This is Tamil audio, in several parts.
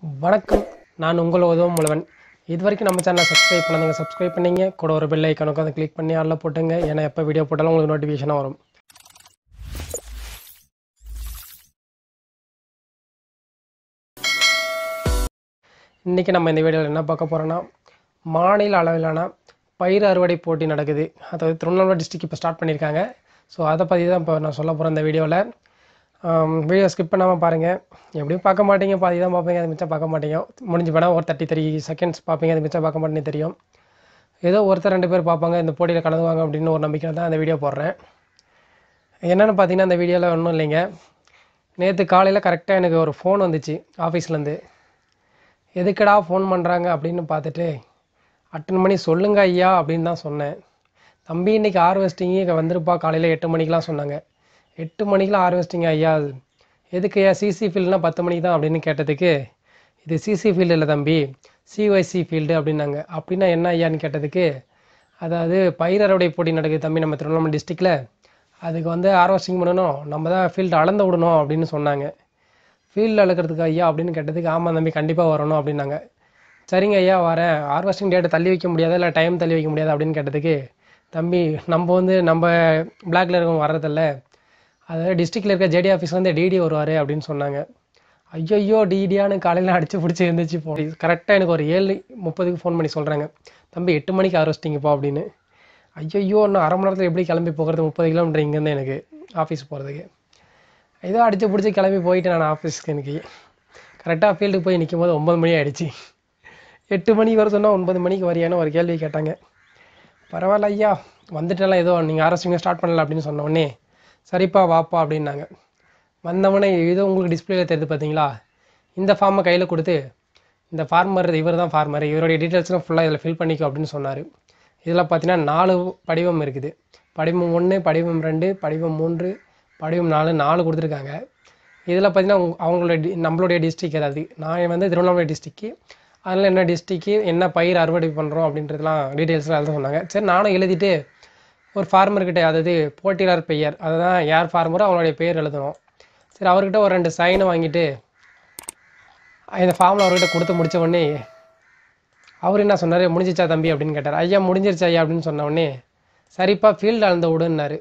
வணக்கம் நான் உங்கள் உதவும் முழுவன் இது வரைக்கும் நம்ம சேனலை சப்ஸ்கிரைப் பண்ணாதவங்க சப்ஸ்கிரைப் பண்ணீங்க கூட ஒரு பெல் ஐக்கனுக்கு வந்து கிளிக் பண்ணி அதில் போட்டுங்க ஏன்னா எப்போ வீடியோ போட்டாலும் உங்களுக்கு நோட்டிஃபிகேஷனாக வரும் இன்றைக்கி நம்ம இந்த வீடியோவில் என்ன பார்க்க போகிறோன்னா மாநில அளவிலான பயிர் அறுவடை போட்டி நடக்குது அதாவது திருவண்ணாமலை டிஸ்ட்ரிக்ட் இப்போ ஸ்டார்ட் பண்ணியிருக்காங்க ஸோ அதை பற்றி தான் இப்போ நான் சொல்ல போகிறேன் இந்த வீடியோவில் வீடியோ ஸ்கிப் பண்ணாமல் பாருங்கள் எப்படியும் பார்க்க மாட்டீங்க பாதி தான் பார்ப்பீங்க அது மிச்சம் பார்க்க மாட்டீங்க முடிஞ்சு போனால் ஒரு தேர்ட்டி த்ரீ செகண்ட்ஸ் பார்ப்பீங்க அது மிச்சம் பார்க்க மாட்டேன்னு தெரியும் ஏதோ ஒருத்தர் ரெண்டு பேர் பார்ப்பாங்க இந்த போட்டியில் கலந்துவாங்க அப்படின்னு ஒரு நம்பிக்கை தான் அந்த வீடியோ போடுறேன் என்னென்னு பார்த்தீங்கன்னா அந்த வீடியோவில் ஒன்றும் இல்லைங்க நேற்று காலையில் கரெக்டாக எனக்கு ஒரு ஃபோன் வந்துச்சு ஆஃபீஸ்லேருந்து எதுக்குடா ஃபோன் பண்ணுறாங்க அப்படின்னு பார்த்துட்டு அட்டன் பண்ணி சொல்லுங்க ஐயா அப்படின்னு தான் சொன்னேன் தம்பி இன்னைக்கு ஹார்வெஸ்டிங்கு இங்கே வந்திருப்பா காலையில் எட்டு மணிக்கெலாம் சொன்னாங்க எட்டு மணிக்கெலாம் ஹார்வெஸ்டிங் ஐயா எதுக்கு ஐயா சிசி ஃபீல்டுனா பத்து மணிக்கு தான் அப்படின்னு கேட்டதுக்கு இது சிசி ஃபீல்டு இல்லை தம்பி சிஒய்சி ஃபீல்டு அப்படின்னாங்க அப்படின்னா என்ன ஐயான்னு கேட்டதுக்கு அதாவது பயிர் அறுவடை போட்டி நடக்குது தம்பி நம்ம திருவண்ணாமலை டிஸ்ட்ரிக்டில் அதுக்கு வந்து ஹார்வெஸ்டிங் பண்ணணும் நம்ம தான் ஃபீல்டு அளந்து விடணும் அப்படின்னு சொன்னாங்க ஃபீல்டில் அளக்கிறதுக்கு ஐயா அப்படின்னு கேட்டதுக்கு ஆமாம் தம்பி கண்டிப்பாக வரணும் அப்படின்னாங்க சரிங்க ஐயா வரேன் ஹார்வெஸ்டிங் டேட்டை தள்ளி வைக்க முடியாதா இல்லை டைம் தள்ளி வைக்க முடியாதா அப்படின்னு கேட்டதுக்கு தம்பி நம்ம வந்து நம்ம பிளாக்ல இருக்கவங்க வர்றதில்ல அதாவது டிஸ்ட்ரிக்டில் இருக்க ஜேடி ஆஃபீஸ்லேருந்து டிடி வருவார் அப்படின்னு சொன்னாங்க ஐயோ டிடியான்னு காலையில் அடிச்சு பிடிச்சி இருந்துச்சு போ கரெக்டாக எனக்கு ஒரு ஏழு முப்பதுக்கு ஃபோன் பண்ணி சொல்கிறாங்க தம்பி எட்டு மணிக்கு ஹார்வெஸ்டிங்கப்பா அப்படின்னு ஐயோ இன்னும் அரை மணி நேரத்தில் எப்படி கிளம்பி போகிறது முப்பது கிலோமீட்டர் இங்கேருந்து எனக்கு ஆஃபீஸ் போகிறதுக்கு ஏதோ அடிச்சு பிடிச்சி கிளம்பி போயிட்டேன் நான் ஆஃபீஸ்க்கு எனக்கு கரெக்டாக ஃபீல்டுக்கு போய் நிற்கும் போது ஒம்பது மணி ஆயிடுச்சு எட்டு மணிக்கு வர சொன்னால் ஒன்பது மணிக்கு வரியான்னு ஒரு கேள்வி கேட்டாங்க பரவாயில்ல ஐயா வந்துட்டேலாம் ஏதோ நீங்கள் ஆரம்பிச்சிங்க ஸ்டார்ட் பண்ணல அப்படின்னு சொன்ன உடனே சரிப்பா வாப்பா அப்படின்னாங்க வந்தவொடனே ஏதோ உங்களுக்கு டிஸ்பிளேல தெரியுது பார்த்தீங்களா இந்த ஃபார்மை கையில் கொடுத்து இந்த ஃபார்மர் இவர் தான் ஃபார்மர் இவருடைய டீட்டெயில்ஸ்லாம் ஃபுல்லாக இதில் ஃபில் பண்ணிக்கோ அப்படின்னு சொன்னார் இதில் பார்த்தீங்கன்னா நாலு படிவம் இருக்குது படிவம் ஒன்று படிவம் ரெண்டு படிவம் மூன்று படிவம் நாலு நாலு கொடுத்துருக்காங்க இதில் பார்த்தீங்கன்னா உங்க- அவங்களோட டி- நம்மளுடைய டிஸ்ட்ரிக் அதாவது நான் வந்து திருவண்ணாமலை டிஸ்ட்ரிக்கு அதில் என்ன டிஸ்ட்ரிக்கு என்ன பயிர் அறுவடை பண்ணுறோம் அப்படின்றதுலாம் டீட்டெயில்ஸ்லாம் எழுத சொன்னாங்க சரி நானும் எழுதிட்டு ஒரு ஃபார்மர்கிட்ட அதாவது போட்டியாளர் பெயர் அதுதான் யார் ஃபார்மரோ அவங்களுடைய பெயர் எழுதணும் சரி அவர்கிட்ட ஒரு ரெண்டு சைனை வாங்கிட்டு இந்த ஃபார்மில் அவர்கிட்ட கொடுத்து முடிச்ச உடனே அவர் என்ன சொன்னார் முடிஞ்சிச்சா தம்பி அப்படின்னு கேட்டார் ஐயா முடிஞ்சிருச்சு ஐயா அப்படின்னு சொன்ன உடனே சரிப்பா ஃபீல்டு அளந்த விடுன்னாரு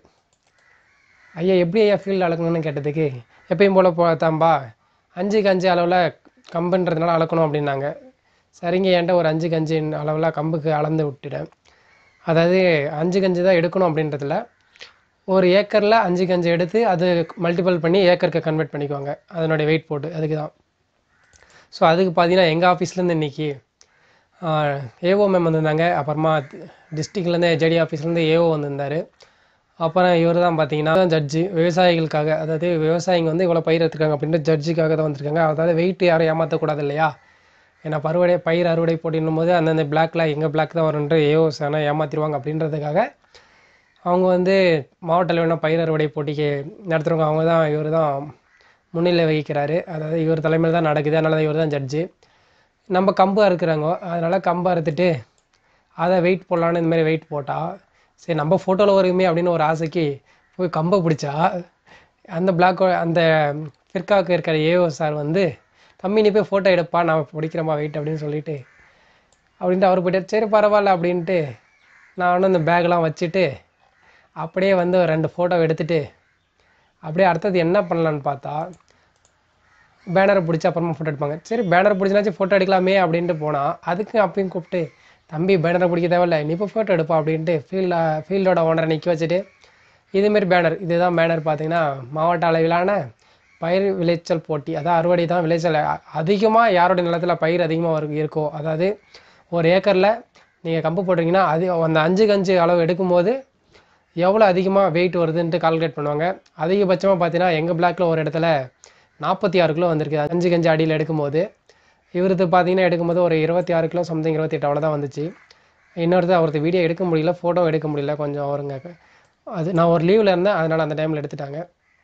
ஐயா எப்படி ஐயா ஃபீல்டு அளக்கணும்னு கேட்டதுக்கு எப்பயும் போல் போத்தாம்பா அஞ்சுக்கு அஞ்சு அளவில் கம்புன்றதுனால அளக்கணும் அப்படின்னாங்க சரிங்க என்கிட்ட ஒரு அஞ்சுக்கு அஞ்சு அளவில் கம்புக்கு அளந்து விட்டுட்டேன் அதாவது அஞ்சுக்கு அஞ்சு தான் எடுக்கணும் அப்படின்றதுல ஒரு ஏக்கரில் அஞ்சுக்கு அஞ்சு எடுத்து அது மல்டிபிள் பண்ணி ஏக்கருக்கு கன்வெர்ட் பண்ணிக்குவாங்க அதனுடைய வெயிட் போட்டு அதுக்கு தான் ஸோ அதுக்கு பார்த்தீங்கன்னா எங்கள் ஆஃபீஸ்லேருந்து இன்றைக்கி ஏஓ மேம் வந்திருந்தாங்க அப்புறமா டிஸ்ட்ரிக்ட்லேருந்து ஜெடி ஆஃபீஸ்லேருந்து ஏஓ வந்திருந்தார் அப்புறம் இவர் தான் பார்த்தீங்கன்னா ஜட்ஜு விவசாயிகளுக்காக அதாவது விவசாயிங்க வந்து இவ்வளோ பயிர் எடுத்துருக்காங்க அப்படின்ட்டு ஜட்ஜுக்காக தான் வந்திருக்காங்க அதாவது வெயிட் யாரும் ஏமாற்றக்கூடாது இல்லையா ஏன்னா பருவடை பயிர் அறுவடை போட்டின்னும் போது அந்தந்த பிளாக்ல எங்கள் பிளாக் தான் வரும்ன்ற ஏஓ ஆனால் ஏமாற்றிடுவாங்க அப்படின்றதுக்காக அவங்க வந்து மாவட்ட அளவிலான பயிர் அறுவடை போட்டிக்கு நடத்துகிறவங்க அவங்க தான் இவர் தான் முன்னிலை வகிக்கிறாரு அதாவது இவர் தலைமையில் தான் நடக்குது அதனால தான் இவர் தான் ஜட்ஜு நம்ம கம்பு அறுக்குறாங்க அதனால் கம்பு அறுத்துட்டு அதை வெயிட் போடலான்னு இந்த மாதிரி வெயிட் போட்டால் சரி நம்ம ஃபோட்டோவில் வருமே அப்படின்னு ஒரு ஆசைக்கு போய் கம்பை பிடிச்சா அந்த பிளாக் அந்த ஃபிர்காவுக்கு இருக்கிற ஏஓ சார் வந்து தம்பி நீ போய் ஃபோட்டோ எடுப்பா நான் பிடிக்கிறேம்மா வெயிட் அப்படின்னு சொல்லிட்டு அப்படின்ட்டு அவர் போயிட்டு சரி பரவாயில்ல அப்படின்ட்டு நானும் அந்த பேக்லாம் வச்சுட்டு அப்படியே வந்து ஒரு ரெண்டு ஃபோட்டோ எடுத்துட்டு அப்படியே அடுத்தது என்ன பண்ணலான்னு பார்த்தா பேனரை பிடிச்சி அப்புறமா ஃபோட்டோ எடுப்பாங்க சரி பேனர் பிடிச்சினாச்சும் ஃபோட்டோ எடுக்கலாமே அப்படின்ட்டு போனால் அதுக்கு அப்பயும் கூப்பிட்டு தம்பி பேனரை பிடிக்க தேவையில்ல நீ இப்போ ஃபோட்டோ எடுப்பா அப்படின்ட்டு ஃபீல்ட ஃபீல்டோட ஓனரை நிற்க வச்சுட்டு இதுமாரி பேனர் இதுதான் பேனர் பார்த்தீங்கன்னா மாவட்ட அளவிலான பயிர் விளைச்சல் போட்டி அதான் அறுவடை தான் விளைச்சல் அதிகமாக யாரோட நிலத்தில் பயிர் அதிகமாக வரு இருக்கோ அதாவது ஒரு ஏக்கரில் நீங்கள் கம்பு போட்டிருக்கீங்கன்னா அது அந்த அஞ்சுக்கு அஞ்சு அளவு எடுக்கும்போது எவ்வளோ அதிகமாக வெயிட் வருதுன்ட்டு கால்குலேட் பண்ணுவாங்க அதிகபட்சமாக பார்த்தீங்கன்னா எங்கள் பிளாக்ல ஒரு இடத்துல நாற்பத்தி ஆறு கிலோ வந்திருக்கு அஞ்சு கஞ்சு அடியில் எடுக்கும்போது இவரது பார்த்தீங்கன்னா எடுக்கும்போது ஒரு இருபத்தி ஆறு கிலோ சம்திங் இருபத்தெட்டு அவ்வளோ தான் வந்துச்சு இன்னொருத்தர் அவரது வீடியோ எடுக்க முடியல ஃபோட்டோ எடுக்க முடியல கொஞ்சம் அவருங்க அது நான் ஒரு லீவில் இருந்தேன் அதனால் அந்த டைமில் எடுத்துட்டாங்க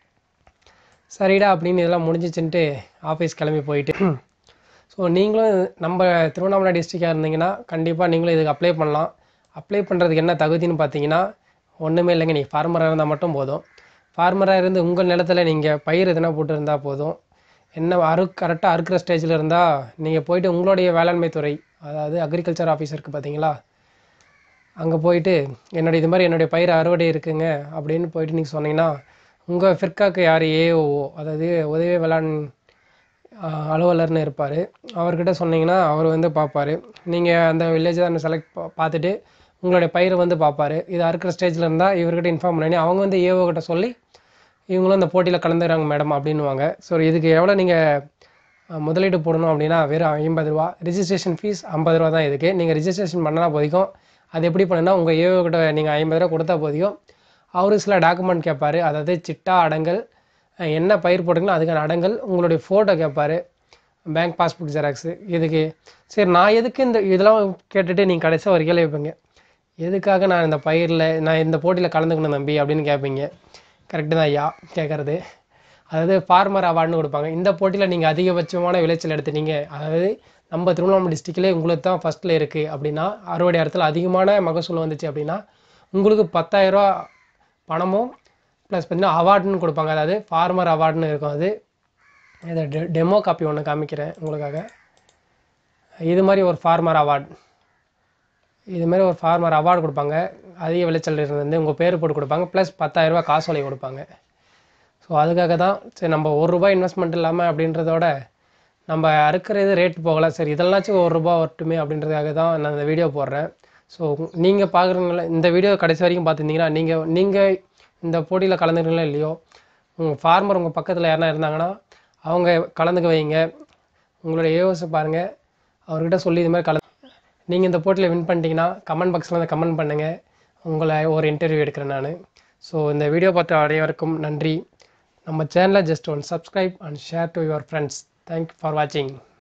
சரிடா அப்படின்னு இதெல்லாம் முடிஞ்சிச்சுன்ட்டு ஆஃபீஸ் கிளம்பி போயிட்டு ஸோ நீங்களும் நம்ம திருவண்ணாமலை டிஸ்ட்ரிக்டாக இருந்தீங்கன்னா கண்டிப்பாக நீங்களும் இதுக்கு அப்ளை பண்ணலாம் அப்ளை பண்ணுறதுக்கு என்ன தகுதின்னு பார்த்தீங்கன்னா ஒன்றுமே இல்லைங்க நீங்கள் ஃபார்மராக இருந்தால் மட்டும் போதும் ஃபார்மராக இருந்து உங்கள் நிலத்துல நீங்கள் பயிர் எதுனா போட்டிருந்தா போதும் என்ன அறு கரெக்டாக அறுக்கிற ஸ்டேஜில் இருந்தால் நீங்கள் போயிட்டு உங்களுடைய வேளாண்மை துறை அதாவது அக்ரிகல்ச்சர் ஆஃபீஸ் இருக்குது பார்த்தீங்களா அங்கே போயிட்டு என்னுடைய இது மாதிரி என்னுடைய பயிர் அறுவடை இருக்குங்க அப்படின்னு போயிட்டு நீங்கள் சொன்னீங்கன்னா உங்கள் ஃபிர்காக்கு யார் ஏஓ அதாவது உதவி வேளாண் ஆஹ், அலுவலர்னு இருப்பார் அவர்கிட்ட சொன்னீங்கன்னா அவர் வந்து பார்ப்பாரு நீங்கள் அந்த வில்லேஜ் தான் செலக்ட் பார்த்துட்டு உங்களுடைய பயிரை வந்து பார்ப்பாரு இது அறுக்கிற ஸ்டேஜில் இருந்தால் இவர்கிட்ட இன்ஃபார்ம் பண்ணி அவங்க வந்து ஏஓ கிட்ட சொல்லி இவங்களும் இந்த போட்டியில் கலந்துக்கிறாங்க மேடம் அப்படின்னுவாங்க ஸோ இதுக்கு எவ்வளோ நீங்கள் முதலீடு போடணும் அப்படின்னா வெறும் ஐம்பது ரூபா ரிஜிஸ்ட்ரேஷன் ஃபீஸ் ஐம்பது ரூபா தான் இதுக்கு நீங்கள் ரிஜிஸ்ட்ரேஷன் பண்ணனா போதிக்கும் அது எப்படி பண்ணுன்னா உங்கள் ஏஓ கிட்ட நீங்கள் ஐம்பது ரூபா கொடுத்தா போதிக்கும் அவரு சில டாக்குமெண்ட் கேட்பாரு அதாவது சிட்டா அடங்கல் அஹ் என்ன பயிர் போட்டிங்களோ அதுக்கான அடங்கல் உங்களுடைய ஃபோட்டோ கேட்பாரு பேங்க் பாஸ்புக் ஜெராக்ஸு இதுக்கு சரி நான் எதுக்கு இந்த இதெல்லாம் கேட்டுட்டு நீங்கள் கடைசியாக ஒரு கேள்வி வைப்பீங்க எதுக்காக நான் இந்த பயிரில் நான் இந்த போட்டியில் கலந்துக்கணும் தம்பி அப்படின்னு கேட்பீங்க கரெக்டு தான் ஐயா கேட்குறது அதாவது ஃபார்மர் அவார்டுன்னு கொடுப்பாங்க இந்த போட்டியில் நீங்கள் அதிகபட்சமான விளைச்சல் எடுத்துட்டீங்க அதாவது நம்ம திருவண்ணாமலை டிஸ்ட்ரிக்ட்லேயே உங்களுக்கு தான் ஃபஸ்ட்டில் இருக்குது அப்படின்னா அறுவடை இடத்துல அதிகமான மகசூல் வந்துச்சு அப்படின்னா உங்களுக்கு பத்தாயிரரூவா பணமும் ப்ளஸ் பார்த்தீங்கன்னா அவார்டுன்னு கொடுப்பாங்க அதாவது ஃபார்மர் அவார்டுன்னு இருக்கும் அது இதை டெ டெமோ காப்பி ஒன்று காமிக்கிறேன் உங்களுக்காக இது மாதிரி ஒரு ஃபார்மர் அவார்டு இது மாதிரி ஒரு ஃபார்மர் அவார்டு கொடுப்பாங்க அதிக விளைச்சல் இருந்து உங்கள் பேர் போட்டு கொடுப்பாங்க ப்ளஸ் பத்தாயிரரூபா காசோலை கொடுப்பாங்க ஸோ அதுக்காக தான் சரி நம்ம ஒரு ரூபாய் இன்வெஸ்ட்மெண்ட் இல்லாமல் அப்படின்றதோட நம்ம அறுக்கிறது ரேட் போகல சரி இதெல்லாச்சும் ஒரு ரூபா வரட்டுமே அப்படின்றதுக்காக தான் நான் இந்த வீடியோ போடுறேன் ஸோ நீங்கள் பார்க்குறீங்களா இந்த வீடியோ கடைசி வரைக்கும் பார்த்துருந்தீங்கன்னா நீங்கள் நீங்கள் இந்த போட்டியில் கலந்துக்கிறீங்களா இல்லையோ உங்கள் ஃபார்மர் உங்கள் பக்கத்தில் யாருனா இருந்தாங்கன்னா அவங்க கலந்துக்க வைங்க உங்களுடைய ஏஓஸை பாருங்கள் அவர்கிட்ட சொல்லி இது மாதிரி கலந்து நீங்கள் இந்த போட்டியில் வின் பண்ணிட்டீங்கன்னா கமெண்ட் பாக்ஸில் வந்து கமெண்ட் பண்ணுங்கள் உங்களை ஒரு இன்டர்வியூ எடுக்கிறேன் நான் ஸோ இந்த வீடியோ பார்த்த அனைவருக்கும் நன்றி நம்ம சேனலை just one subscribe and share to your friends thank you for வாட்சிங்